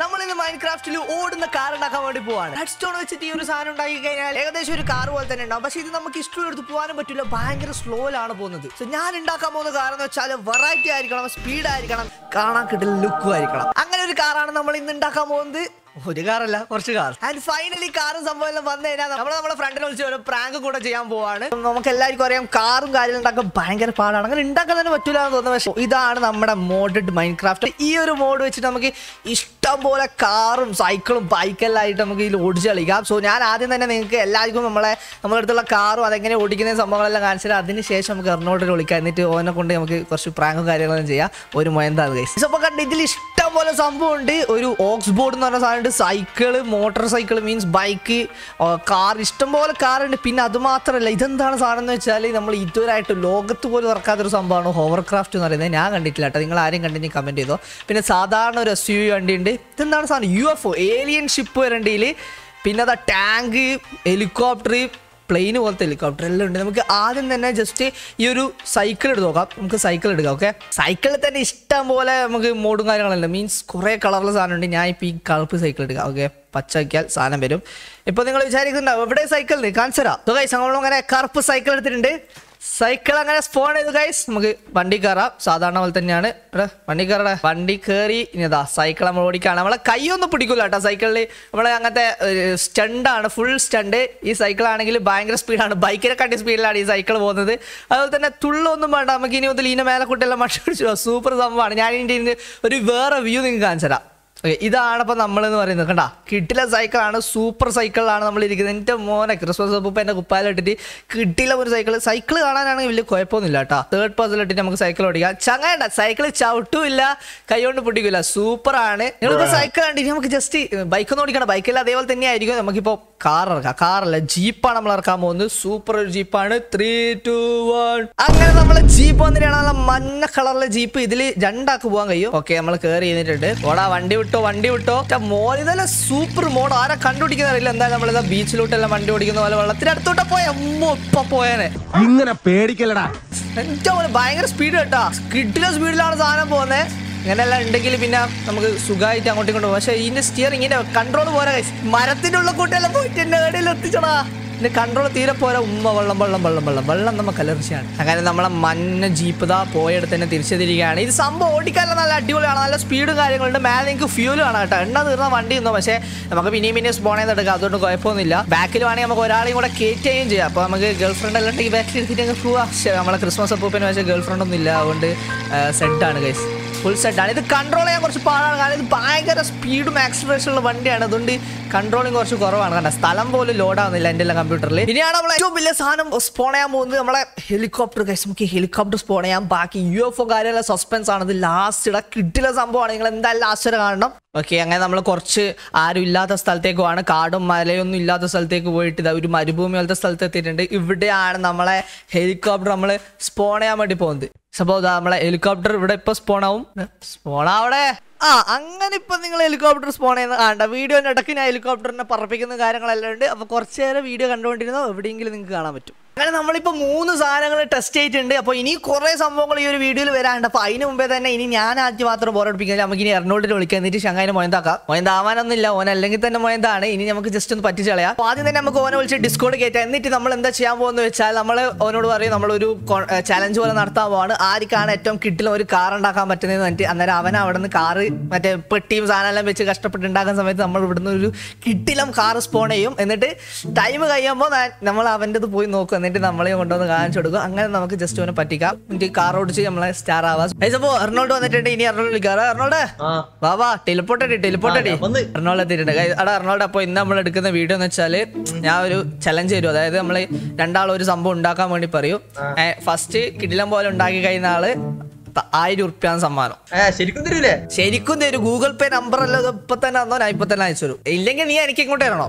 നമ്മൾ ഇന്ന് മൈൻക്രാഫ്റ്റിൽ ഓടുന്ന കാർ ഉണ്ടാക്കാൻ വേണ്ടി പോവാണ് റെഡ് സ്റ്റോൺ വെച്ചിട്ട് ഈ ഒരു സാധനം ഉണ്ടാക്കി കഴിഞ്ഞാൽ ഏകദേശം ഒരു കാർ പോലെ തന്നെ ഉണ്ടാവും പക്ഷെ ഇത് നമുക്ക് ഇഷ്ടമുള്ള എടുത്ത് പോകാനും പറ്റില്ല ഭയങ്കര സ്ലോയിലാണ് പോകുന്നത് സോ ഞാൻ ഉണ്ടാക്കാൻ പോകുന്ന കാർ എന്ന് വെച്ചാൽ വെറൈറ്റി ആയിരിക്കണം സ്പീഡ് ആയിരിക്കണം കാണാൻ കിട്ടുന്ന ലുക്കും ആയിരിക്കണം അങ്ങനെ ഒരു കാറാണ് നമ്മൾ ഇന്ന് ഉണ്ടാക്കാൻ പോകുന്നത് ഒരു കാറല്ല കുറച്ച് കാർ ആൻഡ് ഫൈനലി കാറും സംഭവം എല്ലാം വന്നു കഴിഞ്ഞാൽ നമ്മൾ നമ്മുടെ ഫ്രണ്ടിനെ വിളിച്ച് ഒരു പ്രാങ്ക് കൂടെ ചെയ്യാൻ പോവാണ് നമുക്ക് എല്ലാവർക്കും അറിയാം കാറും കാര്യങ്ങളും ഉണ്ടാക്കാൻ ഭയങ്കര പാടാണ് അങ്ങനെ ഉണ്ടാക്കാൻ തന്നെ പറ്റൂല എന്ന് തോന്നുന്നു പക്ഷേ ഇതാണ് നമ്മുടെ മോഡഡ് മൈൻക്രാഫ്റ്റ് ഈ ഒരു മോഡ് വെച്ചിട്ട് നമുക്ക് ഇഷ്ടം പോലെ കാറും സൈക്കിളും ബൈക്കെല്ലാം ആയിട്ട് നമുക്ക് ഇതിൽ ഓടിച്ച് കളിക്കാം സോ ഞാൻ ആദ്യം തന്നെ നിങ്ങൾക്ക് എല്ലാവർക്കും നമ്മളെ നമ്മുടെ അടുത്തുള്ള കാറും അതെങ്ങനെ ഓടിക്കുന്ന സംഭവങ്ങളെല്ലാം കാണിച്ചാൽ അതിന് ശേഷം നമുക്ക് എറണോട്ടിൽ വിളിക്കാം എന്നിട്ട് ഓനെ കൊണ്ട് നമുക്ക് കുറച്ച് പ്രാങ്കും കാര്യങ്ങളും ചെയ്യാം ഒരു മൊയന്താണ് ഗൈസ് അപ്പോൾ കണ്ട് ഇതിൽ ഇഷ്ടം പോലെ സംഭവം ഉണ്ട് ഒരു ഓക്സ് ബോർഡ് എന്ന് പറഞ്ഞ സാധനം ഉണ്ട് cycle motorcycle means bike car ഇഷ്ടംപോലെ കാറുണ്ട് പിന്നെ അത് മാത്രമല്ല ഇതെന്താണ് സാധനം എന്ന് വെച്ചാൽ നമ്മൾ ഇതുവരായിട്ട് ലോകത്ത് പോലും ഇറക്കാത്തൊരു സംഭവമാണ് ഹോവർക്രാഫ്റ്റ് എന്ന് പറയുന്നത് ഞാൻ കണ്ടിട്ടില്ല കേട്ടോ നിങ്ങൾ ആരും കണ്ടിട്ട് കമൻറ്റ് ചെയ്തോ പിന്നെ സാധാരണ ഒരു എസ് യു വണ്ടിയുണ്ട് ഇതെന്താണ് സാധനം U F O alien ship വരണ്ടിയിൽ പിന്നെ അതാ ടാങ്ക് ഹെലികോപ്റ്റർ പ്ലെയിൻ പോലത്തെ ഹെലികോപ്റ്റർ എല്ലാം ഉണ്ട് നമുക്ക് ആദ്യം തന്നെ ജസ്റ്റ് ഈ ഒരു സൈക്കിൾ എടുത്ത് നോക്കാം നമുക്ക് സൈക്കിൾ എടുക്കാം ഓക്കെ സൈക്കിളിൽ തന്നെ ഇഷ്ടം പോലെ നമുക്ക് മോഡും കാര്യങ്ങളെല്ലാം മീൻസ് കുറേ കളറിൽ സാധനം ഉണ്ട് ഞാൻ ഇപ്പോൾ ഈ കളർപ്പ് സൈക്കിൾ എടുക്കാം ഓക്കെ പച്ച വയ്ക്കാൽ സാധനം വരും ഇപ്പോൾ നിങ്ങൾ വിചാരിക്കുന്നുണ്ടാവും എവിടെ സൈക്കിൾ കാണിച്ചു തരാം സോ ഗൈസ് നമ്മൾ അങ്ങനെ കറുപ്പ് സൈക്കിൾ എടുത്തിട്ടുണ്ട് സൈക്കിൾ അങ്ങനെ സ്പോൺ ചെയ്തു ഗൈസ് നമുക്ക് വണ്ടി കയറാം സാധാരണ പോലെ തന്നെയാണ് ഇവിടെ വണ്ടി കയറടെ വണ്ടി കയറി ഇനി ഇതാ സൈക്കിൾ നമ്മൾ ഓടിക്കാണ് നമ്മളെ കൈയൊന്നും പിടിക്കൂല കേട്ടോ സൈക്കിളിൽ നമ്മളെ അങ്ങനത്തെ സ്റ്റണ്ടാണ് ഫുൾ സ്റ്റണ്ട് ഈ സൈക്കിൾ ആണെങ്കിൽ ഭയങ്കര സ്പീഡാണ് ബൈക്കിനെ കണ്ടി സ്പീഡിലാണ് ഈ സൈക്കിൾ പോകുന്നത് അതുപോലെ തന്നെ തുള്ളൊന്നും വേണ്ട നമുക്ക് ഇനി മുതൽ ഇതിന്റെ മേലെ കുട്ടിയെല്ലാം മഷി പിടിച്ചു സൂപ്പർ സംഭവമാണ് ഞാൻ ഇതിൻ്റെ ഇതിന് ഒരു വേറെ വ്യൂ നിങ്ങൾക്ക് കാണിച്ചു തരാം ഓക്കെ ഇതാണ് ഇപ്പോൾ നമ്മളെന്ന് പറയുന്നത് കണ്ടാ കിട്ടില സൈക്കിളാണ് സൂപ്പർ സൈക്കിളാണ് നമ്മൾ ഇരിക്കുന്നത് എൻ്റെ മോനെ ക്രിസ്മസ് അപ്പൂപ്പ എൻ്റെ കുപ്പായിലിട്ടിട്ട് കിട്ടില ഒരു സൈക്കിൾ സൈക്കിൾ കാണാനാണെങ്കിൽ വലിയ കുഴപ്പമൊന്നുമില്ല കേട്ടോ തേർഡ് പേഴ്സണിൽ ഇട്ടിട്ട് നമുക്ക് സൈക്കിൾ ഓടിക്കാം ചങ്ങണ്ട സൈക്കിൾ ചവിട്ടുമില്ല കൈകൊണ്ട് പൊട്ടിക്കില്ല സൂപ്പറാണ് നിങ്ങളിപ്പോൾ സൈക്കിൾ കണ്ടിട്ട് നമുക്ക് ജസ്റ്റ് ബൈക്കൊന്നും ഓടിക്കണം ബൈക്കിൽ അതേപോലെ തന്നെ ആയിരിക്കും നമുക്കിപ്പോൾ കാർ ഇറക്കാം കാറല്ല ജീപ്പാണ് നമ്മൾ ഇറക്കാൻ പോകുന്നത് സൂപ്പർ ഒരു ജീപ്പാണ് ത്രീ ടു വൺ അങ്ങനെ നമ്മൾ ജീപ്പ് വന്നിട്ടാണ് നല്ല മഞ്ഞ കളറിലെ ജീപ്പ് ഇതിൽ രണ്ടാക്ക് പോകാൻ കഴിയും ഓക്കെ നമ്മൾ കയറി ചെയ്തിട്ടുണ്ട് ഓടാ വണ്ടി വിട്ടോ വണ്ടി വിട്ടോ മോൻ ഇതല്ല സൂപ്പർ മോഡ് ആരെ കണ്ടുപിടിക്കുന്ന അറിയില്ല എന്തായാലും നമ്മളിതാ ബീച്ചിലോട്ടെല്ലാം വണ്ടി ഓടിക്കുന്ന പോലെ വെള്ളത്തിന് അടുത്തോട്ട് പോയ അമ്മ ഇപ്പൊ പോയേനെ ഇങ്ങനെ പേടിക്കലടാ ഏറ്റവും പോലെ ഭയങ്കര സ്പീഡ് കേട്ടാ കിട്ടിയ സ്പീഡിലാണ് സാധനം പോകുന്നത് ഇങ്ങനെയെല്ലാം ഉണ്ടെങ്കിൽ പിന്നെ നമുക്ക് സുഖമായിട്ട് അങ്ങോട്ടും ഇങ്ങോട്ടും പക്ഷേ ഇതിന്റെ സ്റ്റിയറിംഗിന്റെ കൺട്രോൾ പോരാ guys. മരത്തിന്റെ ഉള്ള കൂട്ടെല്ലാം പോയിട്ട് എന്റെ ഏടിയിൽ എത്തിച്ചടാ ഇതിന്റെ കൺട്രോൾ തീരെ പോരാ ഉമ്മ വെള്ളം വെള്ളം വെള്ളം വെള്ളം വെള്ളം നമുക്ക് അലർച്ചയാണ് അങ്ങനെ നമ്മളെ മഞ്ഞ ജീപ്പ് ഇതാ പോയെടുത്ത് തന്നെ തിരിച്ചു തിരികെയാണ് ഇത് സംഭവം ഓടിക്കാനുള്ള നല്ല അടിപൊളിയാണ് നല്ല സ്പീഡും കാര്യങ്ങളുണ്ട് മേലെ നിങ്ങൾക്ക് ഫ്യൂൽ കാണാം കേട്ടോ എണ്ണ തീർന്ന വണ്ടി ഒന്നും പക്ഷേ നമുക്ക് പിന്നെയും പിന്നെയും സ്പോൺ ചെയ്തെടുക്കാം അതുകൊണ്ട് കുഴപ്പമൊന്നുമില്ല ബാക്കിൽ വേണമെങ്കിൽ നമുക്ക് ഒരാളെയും കൂടെ കയറ്റുകയും ചെയ്യാം അപ്പോൾ നമുക്ക് ഗേൾ ഫ്രണ്ട് എല്ലാം ഉണ്ടെങ്കിൽ ബാക്കിൽ എടുത്തിട്ട് പോവാ പക്ഷേ നമ്മളെ ക്രിസ്മസ് അപ്പൂപ്പിന് പക്ഷേ ഗേൾ ഫ്രണ്ട് ഒന്നും ഇല്ല അതുകൊണ്ട് സെറ്റാണ് ഗൈസ് ഫുൾ സെറ്റാണ് ഇത് കൺട്രോൾ ചെയ്യാൻ കുറച്ച് പാടാണ് കാരണം ഇത് ഭയങ്കര സ്പീഡും ആക്സിലറേഷൻ ഉള്ള വണ്ടിയാണ് അതുകൊണ്ട് കൺട്രോളിങ് കുറച്ച് കുറവാണ് കണ്ട സ്ഥലം പോലും ലോഡ് ആവുന്നില്ല എൻ്റെ എല്ലാം കമ്പ്യൂട്ടറിൽ ഇനിയാണ് നമ്മൾ ഏറ്റവും വലിയ സാധനം സ്പോൺ ചെയ്യാൻ പോകുന്നത് നമ്മളെ ഹെലികോപ്റ്റർ കഴിച്ച് നമുക്ക് ഹെലികോപ്റ്റർ സ്പോൺ ചെയ്യാം ബാക്കി യു എഫ് ഒ കാര്യമുള്ള സസ്പെൻസ് ആണ് ഇത് ലാസ്റ്റ് ഇട കിട്ടില്ല സംഭവമാണ് നിങ്ങൾ എന്തായാലും ലാസ്റ്റ് വരെ കാണണം ഓക്കെ അങ്ങനെ നമ്മൾ കുറച്ച് ആരും ഇല്ലാത്ത സ്ഥലത്തേക്ക് പോവാണ് കാടും മലയൊന്നും ഇല്ലാത്ത സ്ഥലത്തേക്ക് പോയിട്ട് ഇതാ ഒരു മരുഭൂമി പോലത്തെ സ്ഥലത്ത് എത്തിയിട്ടുണ്ട് ഇവിടെയാണ് നമ്മളെ ഹെലികോപ്റ്റർ നമ്മൾ സ്പോൺ ചെയ്യാൻ വേണ്ടി പോകുന്നത് സംഭവം ഇതാ നമ്മളെ ഹെലികോപ്റ്റർ ഇവിടെ ഇപ്പൊ സ്പോൺ ആവും സ്പോൺ ആവടെ ആ അങ്ങനെ ഇപ്പൊ നിങ്ങൾ ഹെലികോപ്റ്റർ സ്പോൺ ചെയ്യുന്ന കാണണ്ട വീഡിയോന്റെ ഇടയ്ക്ക് ഞാൻ ഹെലികോപ്റ്ററിനെ പറപ്പിക്കുന്ന കാര്യങ്ങളെല്ലാം ഉണ്ട് അപ്പൊ കുറച്ച് നേരം വീഡിയോ കണ്ടുകൊണ്ടിരുന്നോ എവിടെയെങ്കിലും നിങ്ങൾക്ക് കാണാൻ പറ്റും അങ്ങനെ നമ്മളിപ്പോൾ മൂന്ന് സാധനങ്ങൾ ടെസ്റ്റ് ചെയ്തിട്ടുണ്ട് അപ്പോൾ ഇനി കുറേ സംഭവങ്ങൾ ഈ ഒരു വീഡിയോയിൽ വരാനുണ്ട് അപ്പോൾ അതിന് മുമ്പേ തന്നെ ഇനി ഞാൻ ആദ്യം മാത്രം ബോറടിപ്പിക്കുന്നില്ല നമുക്ക് ഇനി എറണോട്ടിൽ വിളിക്കാം എന്നിട്ട് ഷങ്ങായിനെ മൊയന്താക്കാം മൊയന്താവാനൊന്നുമില്ല ഓൻ അല്ലെങ്കിൽ തന്നെ മൊയന്താണ് ഇനി നമുക്ക് ജസ്റ്റ് ഒന്ന് പറ്റിച്ച് കളയാം അപ്പോൾ ആദ്യം തന്നെ നമുക്ക് ഓനെ വിളിച്ച് ഡിസ്കോഡ് കയറ്റാം എന്നിട്ട് നമ്മൾ എന്താ ചെയ്യാൻ പോകുന്നത് വെച്ചാൽ നമ്മൾ ഓനോട് പറയും നമ്മളൊരു ചലഞ്ച് പോലെ നടത്താൻ പോവാണ് ആർക്കാണ് ഏറ്റവും കിട്ടില്ല ഒരു കാർ ഉണ്ടാക്കാൻ പറ്റുന്നതെന്ന് പറഞ്ഞിട്ട് അന്നേരം അവൻ അവിടെ നിന്ന് കാറ് മറ്റേ പെട്ടിയും സാധനം എല്ലാം വെച്ച് കഷ്ടപ്പെട്ട് ഉണ്ടാക്കുന്ന സമയത്ത് നമ്മൾ ഇവിടുന്ന് ഒരു കിട്ടിലും കാർ സ്പോൺ ചെയ്യും എന്നിട്ട് ടൈം കഴിയുമ്പോൾ നമ്മൾ അവൻ്റെ പോയി നോക്കും എന്നിട്ട് നമ്മളെ കൊണ്ടുവന്ന് കാണിച്ചു കൊടുക്കും അങ്ങനെ നമുക്ക് ജസ്റ്റ് അവനെ പറ്റിക്കാം എന്നിട്ട് കാർ ഓടിച്ച് നമ്മളെ സ്റ്റാർ ആവാം അപ്പോൾ എറണോൾഡ് വന്നിട്ടുണ്ട് ഇനി എറണോൾഡ് വിളിക്കാറ് എറണോൾഡ് വാ വാ ടെലിപ്പോർട്ട് അടി ടെലിപ്പോർട്ട് അടി എറണോൾഡ് എത്തിയിട്ടുണ്ട് ഗൈസ്, എടാ എറണോൾഡ് അപ്പോൾ ഇന്ന് നമ്മൾ എടുക്കുന്ന വീഡിയോ എന്ന് വെച്ചാൽ ഞാൻ ഒരു ചലഞ്ച് തരും അതായത് നമ്മൾ രണ്ടാളും ഒരു സംഭവം ഉണ്ടാക്കാൻ വേണ്ടി പറയും ഫസ്റ്റ് കിടിലം പോലെ ഉണ്ടാക്കി കഴിയുന്ന ആള് ത- ആയിരം ഉറുപ്പ്യാണ് സമ്മാനം ഏ, ശരിക്കും തരൂലേ ശരിക്കും തരും ഗൂഗിൾ പേ നമ്പർ അല്ല ഇത് ഇപ്പൊ തന്നെ തന്നോ ഞാൻ ഇപ്പൊ തന്നെ അയച്ചു തരും ഇല്ലെങ്കിൽ നീ എനിക്ക് ഇങ്ങോട്ട് തരണോ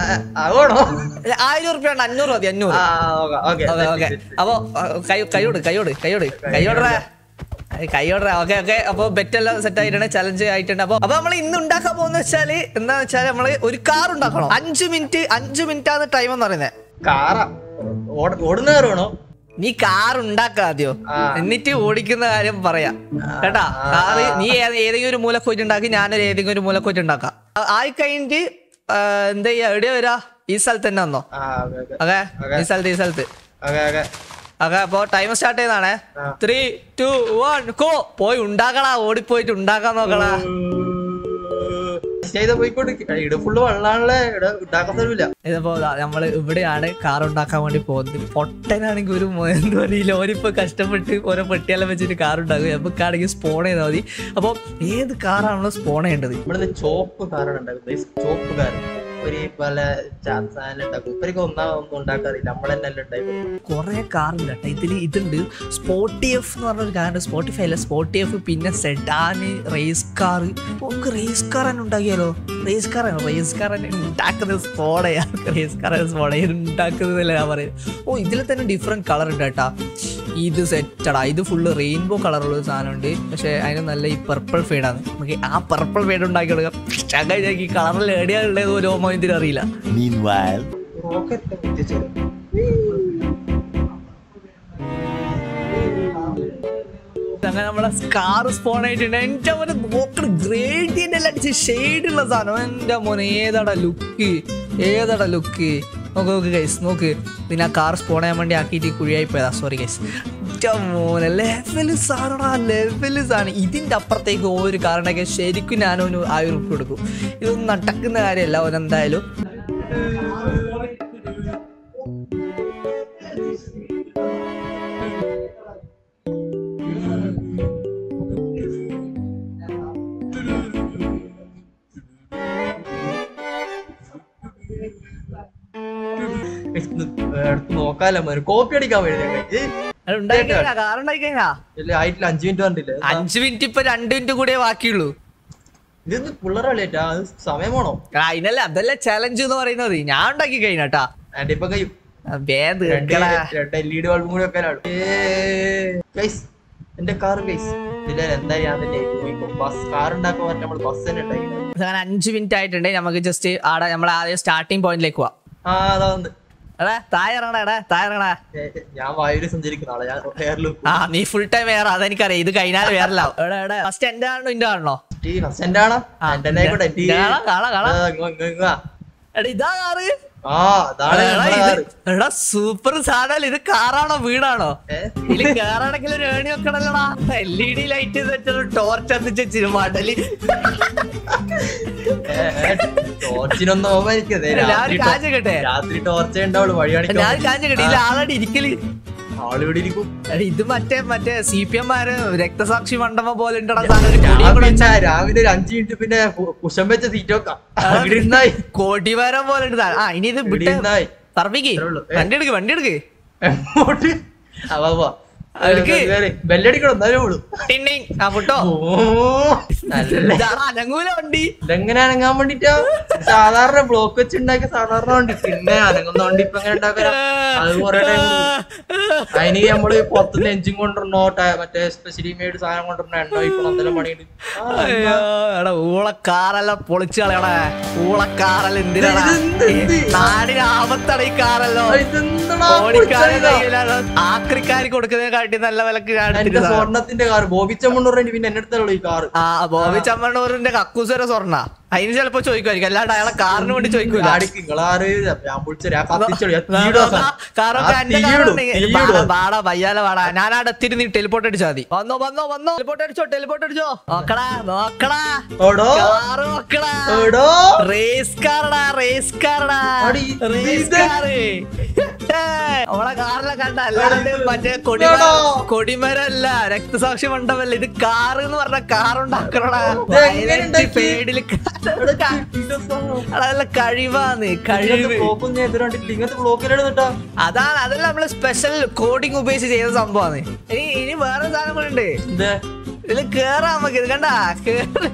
ആവണോ ഇല്ല, ആയിരം ഉറുപ്പ്യ ഉണ്ട് അഞ്ഞൂറ് മതി അഞ്ഞൂറ് ആ ഓക്കെ ഓക്കെ ഓക്കെ ഓക്കെ അപ്പൊ ആ, കൈ കൈയോട് കൈയോട് കൈയോട് കൈയോടറ കൈയോടറ ഓക്കെ ഓക്കെ അപ്പൊ ബെറ്റ് എല്ലാം സെറ്റ് ആയിട്ടുണ്ട് ചലഞ്ച് ആയിട്ടുണ്ട് അപ്പൊ അപ്പൊ നമ്മൾ ഇന്ന് ഉണ്ടാക്കാൻ പോകുന്ന വെച്ചാല് എന്താന്ന് വെച്ചാൽ നമ്മള് ഒരു കാർ ഉണ്ടാക്കണം അഞ്ച് മിനിറ്റ് അഞ്ച് മിനിറ്റ് ആണ് ടൈം എന്ന് പറയുന്നത് കാറ ഓടുന്ന കാറ് വേണോ നീ കാർ ഉണ്ടാക്കാദ്യോ ആ. എന്നിട്ട് ഓടിക്കുന്ന കാര്യം പറയാം കേട്ടാ കാറ് നീ ഏത- ഏതെങ്കിലും ഒരു മൂലക്ക് വെച്ച് ഉണ്ടാക്കി ഞാനൊരു ഏതെങ്കിലും ഒരു മൂലക്ക് വെച്ച് ഉണ്ടാക്കാം ആ- ആയി കഴിഞ്ഞിട്ട് ആ, എന്താ ചെയ്യാ എവിടെയാ വരാ ഈ സ്ഥലത്ത് തന്നെ വന്നോ ആ ഓക്കെ ഓക്കെ അതെ Okay. ഈ സ്ഥലത്ത് ഈ സ്ഥലത്ത് ഓക്കെ ഓക്കെ അതെ അപ്പൊ ടൈം സ്റ്റാർട്ട് ചെയ്താണേ ആ. ത്രീ ടു വൺ കോ പോയി ഉണ്ടാക്കടാ ഓടിപ്പോയിട്ട് ഉണ്ടാക്കാൻ നോക്കടാ ചെയ്ത പോയിക്കോട്ട് ഇട ഫുള്ള് വെള്ളാണല്ലേ ഇവിടെ ഉണ്ടാക്കാൻ സ്ഥലമില്ല ഇതിപ്പോ ദാ നമ്മള് ഇവിടെയാണ് കാർ ഉണ്ടാക്കാൻ വേണ്ടി പോകുന്നത് പൊട്ടനാണെങ്കിൽ ഒരു മോ- എന്താ പറയുക ഈ ലോറിപ്പോ കഷ്ടപ്പെട്ട് ഓരോ പെട്ടിയെല്ലാം വെച്ചിട്ട് കാർ ഉണ്ടാക്കും നമുക്കാണെങ്കിൽ സ്പോൺ ചെയ്താൽ മതി അപ്പോൾ ഏത് കാറാണല്ലോ സ്പോൺ ചെയ്യേണ്ടത് ഇവിടുന്ന് ചോപ്പ് കാറാണ് ഉണ്ടാക്കുന്നത് ചോപ്പ് കാരൻ ഒരു പല സാധനം ഉണ്ടാക്കും ഇവർക്ക് ഒന്നാ ഒന്നും ഉണ്ടാക്കാറില്ല നമ്മൾ തന്നെ എല്ലാം ഉണ്ടാക്കും കുറെ കാറില്ല കേട്ടോ ഇതിൽ ഇതുണ്ട് സ്പോട്ടി എഫ് എന്ന് പറഞ്ഞൊരു കാറുണ്ട് സ്പോട്ടിഫൈ അല്ല സ്പോട്ടി എഫ് പിന്നെ സെഡാന് റേസ് കാർ ഒക്കെ റേസ് കാർ തന്നെ ഉണ്ടാക്കിയാലോ റേസ് കാർ റേസ് കാർ തന്നെ ഉണ്ടാക്കുന്നത് സ്പോടയാ റേസ് കാർ സ്പോട ഉണ്ടാക്കുന്നതല്ല ഞാൻ പറയുന്നത് ഓ ഇതിൽ തന്നെ ഡിഫറെന്റ് കളർ ഉണ്ട് കേട്ടാ ഇത് സെറ്റടാ ഇത് ഫുള്ള് റെയിൻബോ കളറുള്ള ഒരു സാധനമുണ്ട് പക്ഷെ അതിന് നല്ല ഈ പർപ്പിൾ ഫെയ്ഡാണ് നമുക്ക് ആ പർപ്പിൾ ഫെയ്ഡ് ഉണ്ടാക്കി കൊടുക്കാം ചങ്ങ ഈ കളറിൽ എവിടെയാണുള്ളത് ഒരു ഓമോ ഇതിന് അറിയില്ല Meanwhile. റോക്കറ്റ് എത്തിച്ചത് അങ്ങനെ നമ്മളെ സ്കാർ സ്പോൺ ആയിട്ടുണ്ട് എന്റെ മോനെ നോക്കണ ഗ്രേഡിയന്റ് എല്ലാം അടിച്ച് ഷെയ്ഡ് ഉള്ള സാധനം എന്റെ മോനെ ഏതാടാ ലുക്ക് ഏതാടാ ലുക്ക് നോക്ക് നോക്ക് ഗൈസ് നോക്ക് പിന്നെ ആ കാർ സ്പോൺ ചെയ്യാൻ വേണ്ടി ആക്കിയിട്ട് കുഴിയായി പോയതാ സോറി ഗൈസ് എന്റെ മോനെ ലെവല് സാധനടാ ലെവല് സാധനം ഇതിന്റെ അപ്പുറത്തേക്ക് ഒരു കാർ ഉണ്ടാക്കിയാൽ ശരിക്കും ഞാനൊരു ആയിരം ഉറുപ്പ് കൊടുക്കും ഇതൊന്നും നടക്കുന്ന കാര്യമല്ല ഓനെന്തായാലും എടുത്ത് നോക്കാലോ മോനെ കോപ്പി അടിക്കാൻ വേണ്ടി അത് ഉണ്ടാക്കി കഴിഞ്ഞാ കാർ ഉണ്ടാക്കി കഴിഞ്ഞാ ആയിട്ടില്ല അഞ്ചു മിനിറ്റ് പറഞ്ഞില്ലേ അഞ്ച് മിനിറ്റ് ഇപ്പൊ രണ്ട് മിനിറ്റ് കൂടിയേ ബാക്കിയുള്ളൂ ഇതൊന്ന് പിള്ളേരെ കളിയേറ്റാ അത് സമയം വേണോ ആ, അതിനല്ല അതല്ല ചലഞ്ച് എന്ന് പറയുന്നത് ഞാൻ ഉണ്ടാക്കി കഴിഞ്ഞാട്ടാ എന്റെ ഇപ്പൊ കഴിയും വേദ രണ്ട് എൽ ഇ ഡി ബൾബും കൂടി വെക്കാനാണ് ഗൈസ് എന്റെ കാർ ഗൈസ് ഇല്ല എന്താ ഞാൻ തന്നെ ബസ് കാർ ഉണ്ടാക്കാൻ പറ്റും നമ്മൾ ബസ് തന്നെ ഉണ്ടാക്കി അങ്ങനെ അഞ്ച് മിനിറ്റ് ആയിട്ടുണ്ട് നമുക്ക് ജസ്റ്റ് ആടെ നമ്മൾ ആദ്യം സ്റ്റാർട്ടിങ് പോയിന്റിലേക്ക് പോവാം ആ അതാ വന്ന് എടാ താഴെ ഇറങ്ങടാ എടാ താഴെ ഇറങ്ങടാ ഏ, ഞാൻ വായുവിൽ സഞ്ചരിക്കുന്ന ആളെ ഞാൻ എയറിൽ ആ നീ ഫുൾ ടൈം വേറെ അതെനിക്കറിയാം ഇത് കഴിഞ്ഞാൽ വേറലാവും എടാ എടാ ഫസ്റ്റ് എന്റെ ആണോ ഇന്റെ ആണോ ഫസ്റ്റ് എന്റെ ആണോ ആ, എന്റെ ആയിക്കോട്ടെ എന്റെ കാണാം, കാണാം, കാണാം. ആ, ഇങ്ങ് ഇങ്ങ് ഇങ്ങ് വാ. എടാ ഇതാ കാറ് ആ അതാണ് എടാ, നമ്മളെ ഇത് കാറ് എടാ സൂപ്പർ സാധനം ഇത് കാറാണോ വീടാണോ ഏ? ഇതില് കാറാണെങ്കിൽ ഒരു ഏണി വെക്കണല്ലോടാ എൽ ഇ ഡി ലൈറ്റ് വെച്ചൊരു ടോർച്ച് എത്തിച്ചു മടലി ഏ, ഏ, ടോർച്ചിനൊന്നും ഓമായിരിക്കതേ ഞാൻ ഒരു രാത്രി കാര്യം ചോദിക്കട്ടെ? രാത്രി ടോർച്ചേ ഉണ്ടാവുള്ളൂ വഴി ഞാൻ കാണിക്കാൻ കാഞ്ച കേട്ടോ ഇതിൽ ആളാടി ഇരിക്കല് ആളിവിടെ ഇരിക്കും എടാ, ഇത് മറ്റേ മറ്റേ സി പി എം മാര് രക്തസാക്ഷി മണ്ഡപം പോലെ ഉണ്ടടാ സാധനം ഒരു കൊടിയും ഞാൻ കൂടെ പിന്നെ രാവിലെ ഒരു അഞ്ചു മിനിറ്റ് പിന്നെ കു- കുശം വെച്ച സീറ്റ് വെക്കാം ഇവിടെ ഇരുന്നായി കോടിവാരം പോലെ ഉണ്ട് സാധനം. ആ ഇനി ഇത് ഇവിടെ വിട്ട് ഇരുന്നായി പറപ്പിക്ക് ഇത്രേ ഉള്ളൂ. ഏ. വണ്ടി എടുക്ക് വണ്ടി എടുക്ക് എങ്ങോട്ട് അവ വാ. എടുക്ക്. കേറി. ബെല്ലടിക്കണം എന്നാലേ ഉള്ളൂ ടിങ് ടിങ്. ആ പുട്ടോ ഓ നല്ല ഇതാടാ അനങ്ങൂല വണ്ടി ഇതെങ്ങനെ അനങ്ങാൻ വേണ്ടിട്ടാ സാധാരണ ബ്ലോക്ക് വെച്ച് ഉണ്ടാക്കിയ സാധാരണ വണ്ടി പിന്നെ അനങ്ങുന്ന വണ്ടി ഇപ്പൊ എങ്ങനെ ഉണ്ടാക്കാ അത് കൊറേ ടൈം അതിന് നമ്മള് പുറത്തുനിന്ന് എഞ്ചിൻ കൊണ്ടുവരണോ ട- മറ്റേ സ്പെഷ്യലി മെയ്ഡ് സാധനം കൊണ്ടുവരണോ എണ്ണ ഒഴിക്കണം എന്തെല്ലാം പണിയുണ്ട് ആ, അയ്യോ, എടാ ഊളക്കാറെല്ലാം പൊളിച്ചു കളയണേ ഊളക്കാറെല്ലാം എന്തിനാടാ ഇത് എന്ത്? ഈ നാടിന് ആപത്താണ് ഈ കാറല്ലോ ഇതെന്താടാ ഓടിക്കാനും പൊളിച്ചതാ? കഴിയില്ല ആക്രിക്കാർക്ക് കൊടുക്കുന്നതിനെ കാട്ടി നല്ല വിലക്ക് ഞാൻ എന്റെ എടുത്തിരുന്നതാ. സ്വർണത്തിന്റെ കാർ ബോബിച്ചമ്മണ്ണൂറ് പിന്നെ എന്റെ അടുത്തുള്ളൂ ഈ കാർ ആ ബോബി ചമ്മണ്ണൂരിന്റെ കക്കൂസ് വരെ സ്വർണ്ണ അതിന് ചിലപ്പോ ചോദിക്കുമായിരിക്കും അല്ലാണ്ട് അയാളെ കാറിന് വേണ്ടി ചോദിക്കൂല ഗാഡിക്ക് നിങ്ങളാറ് ഞാൻ വിളിച്ചു ഞാൻ കത്തിച്ചോളൂ ഞാൻ തീയിടും ആ സാധനം. കാറൊക്കെ ആ എന്റെ തീയിടും, കാറുണ്ടെങ്കിൽ തീയിടും. വാടാ, വാടാ വയ്യാല വാടാ ഞാൻ അവിടെ എത്തിരി നീ ടെലിപ്പോർട്ട് അടിച്ചാൽ മതി വന്നോ വന്നോ വന്നോ ടെലിപ്പോർട്ട് അടിച്ചോ ടെലിപ്പോർട്ട് അടിച്ചോ നോക്കടാ നോക്കടാ ഓടോ കാറ് നോക്കടാ ഓടോ റേസ് കാറടാ റേസ് കാറടാ അടി, റേസ് ഇത് കാറ് അവളെ കാറിലെ കണ്ട അല്ലാണ്ട് മറ്റേ കൊടിമര ഇതാണോ? കൊടിമരല്ല രക്തസാക്ഷി മണ്ഡപല്ല ഇത് കാറ് എന്ന് പറഞ്ഞ കാറുണ്ടാക്കണടാ ഇത് എങ്ങനെ ഉണ്ടാക്കി? പേടില് അതല്ല കഴിവാന്ന് കഴിവ് ബ്ലോക്കൊന്നും എതിരാണ്ടിട്ടില്ല ഇങ്ങനത്തെ ബ്ലോക്കിലാണ് കേട്ടോ അതാണ് അതല്ല നമ്മള് സ്പെഷ്യൽ കോഡിംഗ് ഉപയോഗിച്ച് ചെയ്ത സംഭവമാണ് ഇനി ഇനി വേറെ സാധനം കൂടെ ഉണ്ട് എന്തേ ഇതില് കേറാം നമുക്ക് ഇത് കണ്ടാ കേറ്.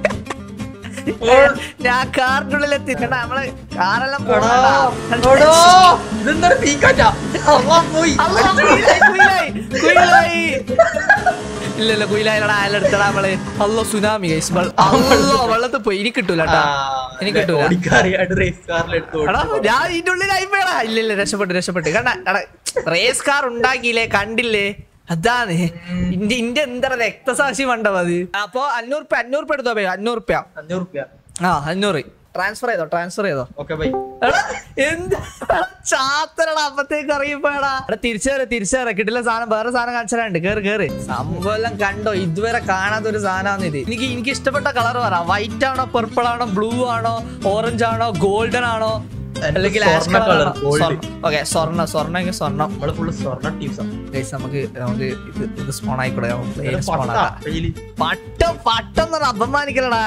ഞാൻ കാറിന്റെ ഉള്ളിൽ എത്തി കണ്ടാ നമ്മള് കാറെല്ലാം എടാ, പോണതാ. എടോ, ഇതെന്താണ് തീക്കാറ്റാ? അള്ളാ, പോയി. അള്ളാ, കുയിലായി, കുയിലായി, കുയിലായി. ഇല്ല ഇല്ല കുയിലായാലടാ അയാളെടുത്തടാ നമ്മള് അല്ലോ സുനാമി ഗൈസ് അല്ലോ വെള്ളത്തിൽ പോയി ഇനി കിട്ടൂല കേട്ടാ എനിക്ക് കിട്ടൂല ഓടിക്കാറിയായിട്ട് റേസ് കാറിലെടുത്തു എടാ ഞാൻ ഇതിന്റെ ഉള്ളിലായി പോയടാ ഇല്ല ഇല്ല രക്ഷപ്പെട്ടു രക്ഷപ്പെട്ടു കണ്ട എടാ റേസ് കാർ ഉണ്ടാക്കിയില്ലേ കണ്ടില്ലേ അതാണ് ഇന്റെ ഇന്റെ എന്താ രക്തസാക്ഷി മണ്ടം അത് അപ്പൊ അഞ്ഞൂറ് റുപ്യ അഞ്ഞൂറ് റുപ്യ എടുത്തോ ബേ അഞ്ഞൂറ് റുപ്യ അഞ്ഞൂറ് റുപ്യ ആ അഞ്ഞൂറ് ട്രാൻസ്ഫർ ചെയ്തോ ട്രാൻസ്ഫർ ചെയ്തോ ഓക്കെ ബൈ എടാ, എന്ത് ചാത്തരടാ അപ്പത്തേക്ക് അറിയപ്പോടാ എടാ തിരിച്ചേറെ തിരിച്ചേറെ കിട്ടില്ല സാധനം വേറെ സാധനം കാണിച്ചാലുണ്ട് കേറ് കേറ് സംഭവം എല്ലാം കണ്ടോ ഇതുവരെ കാണാത്ത ഒരു സാധനമാണ് ഇത് എനിക്ക് എനിക്ക് ഇഷ്ടപ്പെട്ട കളർ പറ വൈറ്റ് ആണോ പർപ്പിൾ ആണോ ബ്ലൂ ആണോ ഓറഞ്ച് ആണോ ഗോൾഡൻ ആണോ എനിക്ക് അല്ലെങ്കിൽ സ്വർണ്ണ colour, gold. ഓക്കെ സ്വർണ്ണ സ്വർണ്ണെങ്കിൽ സ്വർണ്ണം നമ്മള് ഫുള്ള് സ്വർണ്ണ ടീംസാ Guys, നമുക്ക് നമുക്ക് ഇത് ഇത് സ്പോൺ ആയിക്കൂടെ സ്പോൺ പട്ടാ ആക്കാം വെയില് പട്ടം പട്ടം എന്ന് പറഞ്ഞ അപമാനിക്കലടാ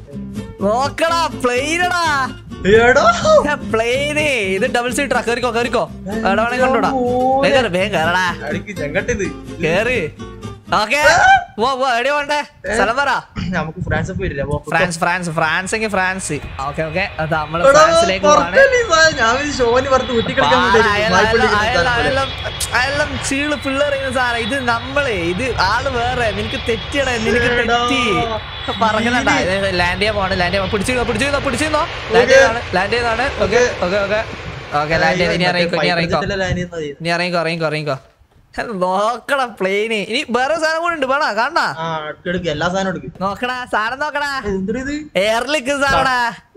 നോക്കടാ പ്ലെയിനടാ എടോ പ്ലെയിന് ഇത് ഡബിൾ സീറ്ററാ കേറിക്കോ കേറിക്കോ എവിടെ വേണേ കൊണ്ടുവിടാ വേഗം കേറ്, വേഗം കേറടാ അടിക്ക് ചെങ്കട്ടിത് കേറ് ഓക്കെ പോ പോ എവിടെ വേണ്ടേ സ്ഥലം പറ നമുക്ക് ഫ്രാൻസ് പോയില്ല ഫ്രാൻസ് ഫ്രാൻസ് ഫ്രാൻസ് എങ്കിൽ ഫ്രാൻസ് ഓക്കെ ഓക്കെ അത് നമ്മള് ഫ്രാൻസിലേക്ക് പോവാണ് ഞാൻ ഷോന് പുറത്ത് ആ, കുട്ടിക്കളിക്കാൻ അയല- അയല- അയല- അയലം- അയലം ചീള് പിള്ളേറിയുന്ന സാധനം ഇത് നമ്മള് ഇത് ആള് വേറെ നിനക്ക് തെറ്റിയടാ നിനക്ക് എടാ. തെറ്റി പറയുന്നുണ്ടാ ലാൻഡ് ചെയ്യാൻ പോവാണ് ലാൻഡ് ചെയ്യാൻ പിടിച്ചിരുന്നോ പിടിച്ചിരുന്നോ പിടിച്ചിരുന്നോ ലാൻഡ് ചെയ്താണ് ലാൻഡ് ചെയ്താണ് okay okay okay okay land ചെയ്ത് ഇനി ഇറങ്ങിക്കോ ഇനി ഇറങ്ങിക്കോ ഇനി ഇറങ്ങിക്കോ ഇറങ്ങിക്കോ ഇറങ്ങിക്കോ നോക്കടാ പ്ലെയിന് ഇനി വേറെ സാധനം കൂടെ ഉണ്ട് വേണ കാണാ ആ എടുക്ക് എല്ലാ സാധനം എടുക്ക് നോക്കടാ സാധനം നോക്കടാ എന്തൊരു ഇത് എയറിലേക്ക് സാധനടാ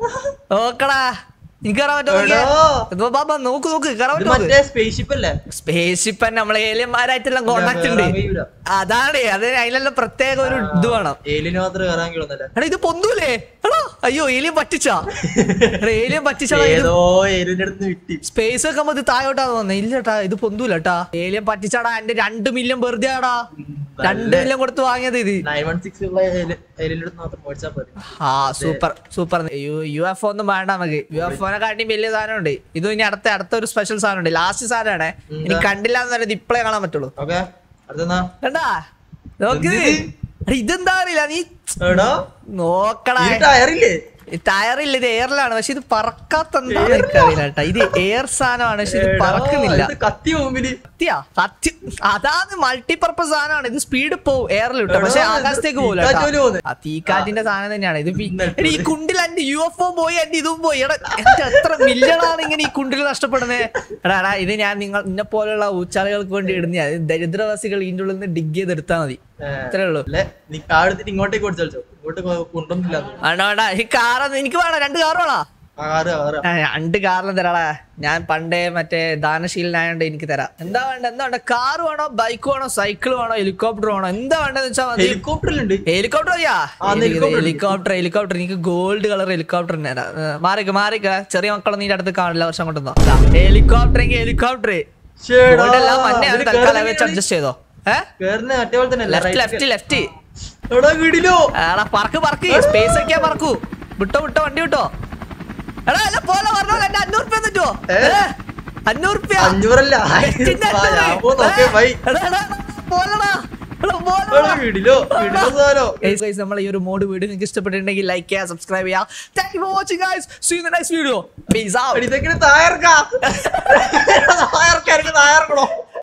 നോക്കടാ എനിക്ക് കയറാൻ പറ്റുമോ എടോ. നോക്കിയേ? ബാബാ നോക്ക് നോക്ക് കയറാൻ ഇത് പറ്റുമോ മറ്റേ സ്പേസ്ഷിപ്പ് അല്ലേ സ്പേസ് ഷിപ്പ് തന്നെ നമ്മളെ ഏലിയന്മാരായിട്ടെല്ലാം കോണ്ടാക്ട് ഉണ്ട് കയറാൻ കഴിയൂല. അതാണ് അത് അതിലെല്ലാം പ്രത്യേക ഒരു ഇത് വേണം ഏലിന് മാത്രം കയറാൻ കഴിയുന്നല്ലേ എടാ ഇത് പൊന്തൂലേ എടാ അയ്യോ ഏലിയൻ പറ്റിച്ചാ എടാ ഏലിയൻ പറ്റിച്ചാ ഏതോ ഏലിന്റെ അടുത്ത് വിട്ടി സ്പേസ് വെക്കുമ്പോ ഇത് താഴോട്ടാ തോന്നുന്നത് ഇല്ല ചേട്ടാ ഇത് പൊന്തൂല കേട്ടാ ഏലിയൻ പറ്റിച്ചാടാ എന്റെ രണ്ട് മില്യൺ വെറുതെ ആടാ രണ്ട് മില്യൺ കൊടുത്ത് വാങ്ങിയത് ഇത് നയൻ വൺ സിക്സ് ഉള്ള ഏലിന്റെ അടുത്ത് മാത്രം മേടിച്ചാൽ മതി ആ സൂപ്പർ സൂപ്പർ യു എഫ് ഒന്നും വേണ്ട നമുക്ക് യു എഫ് ഒനെ കാട്ടി വലിയ സാധനമുണ്ട് ഇത് ഇനി അടുത്ത അടുത്ത ഒരു സ്പെഷ്യൽ സാധനമുണ്ട് ലാസ്റ്റ് സാധനമാണ് ഇനി കണ്ടില്ല എന്ന് പറയുന്നത് ഇപ്പളേ കാണാൻ പറ്റുള്ളൂ ഓക്കെ അടുത്തെന്നാ കണ്ടാ നോക്ക് എന്തിത്? എടാ, ഇതെന്താ അറിയില്ല നീ എടോ നോക്കടാ ഈ ടയറില്ലേ ടയറില്ല ഇത് എയറിലാണ് പക്ഷെ ഇത് പറക്കാത്തെന്താ എനിക്കറിയില്ല കേട്ടാ ഇത് എയർ സാധനമാണ് പക്ഷെ ഇത് എടോ, പറക്കുന്നില്ല ഇത് കത്തി മുമ്പില് സത്യാ സത്യം അതാണ് മൾട്ടിപർപ്പസ് സാധനമാണ് ഇത് സ്പീഡ് പോവും എയറിൽ കിട്ടും പക്ഷെ എടോ, ഇത് ആകാശത്തേക്ക് തീക്കാറ്റ് പോലെ പോകില്ല പോകുന്നെ. ആ തീക്കാറ്റിന്റെ സാധനം തന്നെയാണ് ഇത് പി- ഇന്നലെ എടാ, ഈ കുണ്ടിൽ എന്റെ യു എഫ് ഒ പോയി എന്റെ ഇതും പോയി എടാ എന്റെ എത്ര മില്യണാണ് ഇങ്ങനെ ഈ കുണ്ടിൽ നഷ്ടപ്പെടുന്നത് എടാ എടാ ഇത് ഞാൻ നിങ്ങൾ ഇന്നെ പോലുള്ള ഊച്ചാളുകൾക്ക് വേണ്ടി ഇടുന്ന ദരിദ്രവാസികൾ ഇതിന്റെ ഉള്ളിൽ നിന്ന് ഡിഗ് ചെയ്ത് എടുത്താൽ മതി ഇത്രേ ഉള്ളൂ അല്ലേ നീ കാ എടുത്തിട്ട് ഇങ്ങോട്ടേക്ക് ഓടിച്ചു കളിച്ചോ ഇങ്ങോട്ട് കൊ- കൊണ്ടൊന്നുമില്ല അത്. വേണ്ട വേണ്ട ഈ കാറ് എനിക്ക് വേണം രണ്ട് കാറ് വേണോ ആ കാറ് കാറ് ആ, രണ്ട് കാറിലും തരാടാ ഞാൻ പണ്ടേ മറ്റേ ദാനശീലനായോണ്ട് എനിക്ക് തരാം എന്താ വേണ്ട എന്താ വേണ്ട കാർ വേണോ ബൈക്ക് വേണോ സൈക്കിൾ വേണോ ഹെലികോപ്റ്റർ വേണോ എന്താ വേണ്ടതെന്ന് വെച്ചാൽ മതി ഹെലികോപ്റ്ററിലുണ്ട് ഹെലികോപ്റ്റർ മതിയാ ആ, ഹെലികോപ്റ്റർ ഹെലികോപ്റ്റർ ഹെലികോപ്റ്റർ എനിക്ക് ഗോൾഡ് കളർ ഹെലികോപ്റ്റർ മാറിക്ക മാറിക്ക ചെറിയ മക്കളെ നീ അടുത്ത് കാണില്ല വർഷം കൊണ്ടുവന്നോ ഹെലികോപ്റ്റർ എങ്കിൽ ഹെലികോപ്റ്റർ ശ്ശേടാ, ഗോൾഡ് എല്ലാം മഞ്ഞ ഇതില് തൽക്കാലം കേറുന്ന വെച്ച് അഡ്ജസ്റ്റ് ചെയ്തോ ഏഹ് കേറുന്ന മറ്റേ പോലെ തന്നെ ലെഫ്റ്റ് ലെഫ്റ്റ് ലെഫ്റ്റ് എടാ വീടിലോ എടാ പറക്ക് പറക്ക് സ്പേസ് ഒക്കെ പറക്കൂ വിട്ടോ വിട്ടോ വണ്ടി വിട്ടോ എടാ അല്ല പോലെ പറഞ്ഞോ എന്റെ അഞ്ഞൂറ് റുപ്യ തട്ടോ ഏ? അഞ്ഞൂറ് റുപ്യ അഞ്ഞൂറല്ല ബെസ്റ്റിന്റെ ആ, അഞ്ഞൂറ്. ഞാൻ പോ നോക്കേ ബൈ എടാ, എടാ, പോലെടാ. എടാ, പോലെടാ. എടാ വീടിലോ വീടിലോ സാധനോ Guys, guys, നമ്മളെ ഈ ഒരു മോഡ് വീഡിയോ നിങ്ങൾക്ക് ഇഷ്ടപ്പെട്ടിട്ടുണ്ടെങ്കിൽ ലൈക്ക് ചെയ്യുക സബ്സ്ക്രൈബ് ചെയ്യുക thank you for watching guys see you in the next video peace out ഇതൊക്കെ തായർക്കാ തായർക്കാർക്ക് തായർക്കണോ